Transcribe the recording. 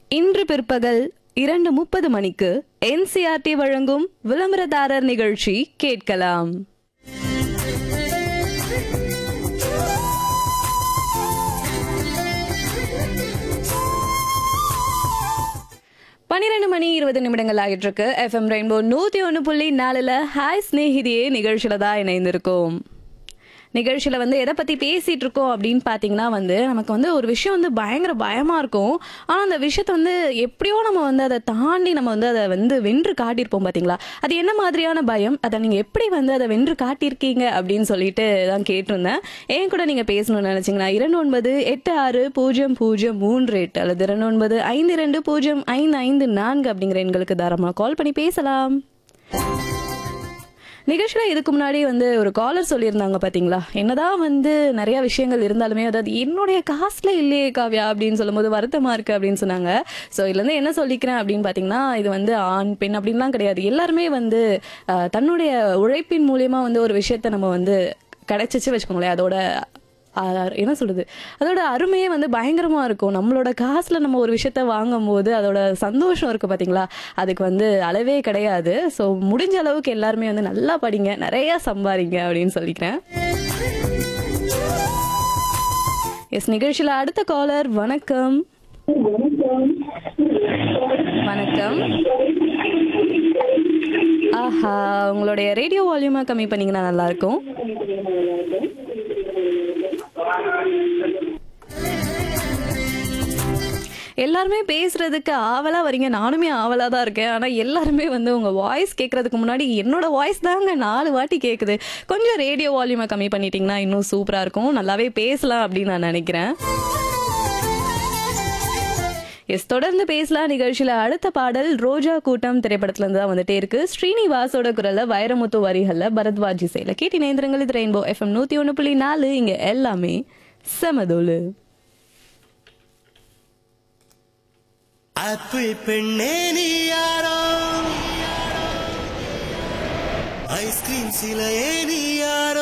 இன்று பிற்பகல் இரண்டு முப்பது மணிக்கு என்சிஆர்டி வழங்கும் விளம்பரதாரர் நிகழ்ச்சி கேட்கலாம் பன்னிரெண்டு மணி இருபது நிமிடங்கள் ஆகிட்டு இருக்கு எஃப்எம் ரெயின்போ நூத்தி ஒன்று புள்ளி நாலுல ஹாய் ஸ்நேகிதியே நிகழ்ச்சியில தான் இணைந்திருக்கோம் நிகழ்ச்சியில வந்து எதை பத்தி பேசிட்டு இருக்கோம் அப்படின்னு பாத்தீங்கன்னா வந்து நமக்கு வந்து ஒரு விஷயம் வந்து பயங்கர பயமா இருக்கும் ஆனா அந்த விஷயத்த வந்து எப்படியோ நம்ம வந்து அதை தாண்டி நம்ம வந்து அதை வந்து வென்று காட்டியிருப்போம் பாத்தீங்களா அது என்ன மாதிரியான பயம் அதை நீங்க எப்படி வந்து அதை வென்று காட்டியிருக்கீங்க அப்படின்னு சொல்லிட்டு தான் கேட்டிருந்தேன் ஏன் கூட நீங்க பேசணும்னு நினைச்சீங்கன்னா இரண்டு ஒன்பது எட்டு ஆறு பூஜ்ஜியம் பூஜ்ஜியம் மூன்று எட்டு அல்லது இரண்டு ஒன்பது ஐந்து இரண்டு பூஜ்ஜியம் ஐந்து ஐந்து நான்கு அப்படிங்கிற எண்களுக்கு தாராளமாக கால் பண்ணி பேசலாம் நிகழ்ச்சியில இதுக்கு முன்னாடி வந்து ஒரு காலர் சொல்லியிருந்தாங்க பாத்தீங்களா என்னதான் வந்து நிறைய விஷயங்கள் இருந்தாலுமே அதாவது என்னுடைய காசுல இல்லையே காவ்யா அப்படின்னு சொல்லும்போது வருத்தமா இருக்கு அப்படின்னு சொன்னாங்க ஸோ இதுல இருந்து என்ன சொல்லிக்கிறேன் அப்படின்னு பாத்தீங்கன்னா இது வந்து ஆண் பெண் அப்படின்லாம் கிடையாது எல்லாருமே வந்து அஹ், தன்னுடைய உழைப்பின் மூலியமா வந்து ஒரு விஷயத்த நம்ம வந்து கிடைச்சிச்சு வச்சுக்கோங்களேன் அதோட ஆஹ் என்ன சொல்றது அதோட அருமையே வந்து பயங்கரமா இருக்கும் நம்மளோட காசுல நம்ம ஒரு விஷயத்த வாங்கும் போது அதோட சந்தோஷம் இருக்கு பாத்தீங்களா அதுக்கு வந்து அளவே கிடையாது ஸோ முடிஞ்ச அளவுக்கு எல்லாருமே வந்து நல்லா படிங்க நிறைய சம்பாதிங்க அப்படின்னு சொல்லிக்கிறேன் எஸ் நிகழ்ச்சியில அடுத்த காலர் வணக்கம் வணக்கம் ஆஹா உங்களுடைய ரேடியோ வால்யூமை கம்மி பண்ணீங்கன்னா நல்லா இருக்கும் எல்லாருமே பேசுறதுக்கு ஆவலா வரீங்க நானுமே ஆவலா தான் இருக்கேன் ஆனா எல்லாருமே வந்து உங்க வாய்ஸ் கேட்கறதுக்கு முன்னாடி என்னோட வாய்ஸ் தாங்க நாலு வாட்டி கேக்குது கொஞ்சம் ரேடியோ வால்யூமை கம்மி பண்ணிட்டீங்கன்னா இன்னும் சூப்பரா இருக்கும் நல்லாவே பேசலாம் அப்படின்னு நான் நினைக்கிறேன் எஸ் தொடர்ந்து பேசலாம் நிகழ்ச்சியில அடுத்த பாடல் ரோஜா கூட்டம் திரைப்படத்துல இருந்து தான் வந்துட்டே இருக்கு ஸ்ரீனிவாசோட குரல்ல வைரமுத்து வரிகள்ல பரத்வாஜ் இசையில கேட்டி நேந்திரங்கள் இது ரெயின்போ எஃப்எம் நூத்தி ஒண்ணு புள்ளி நாலு இங்க எல்லாமே செமதோலு அப்பு பெண்ணே நீ யாரோ ஐஸ்கிரீம் சிலையே நீ யாரோ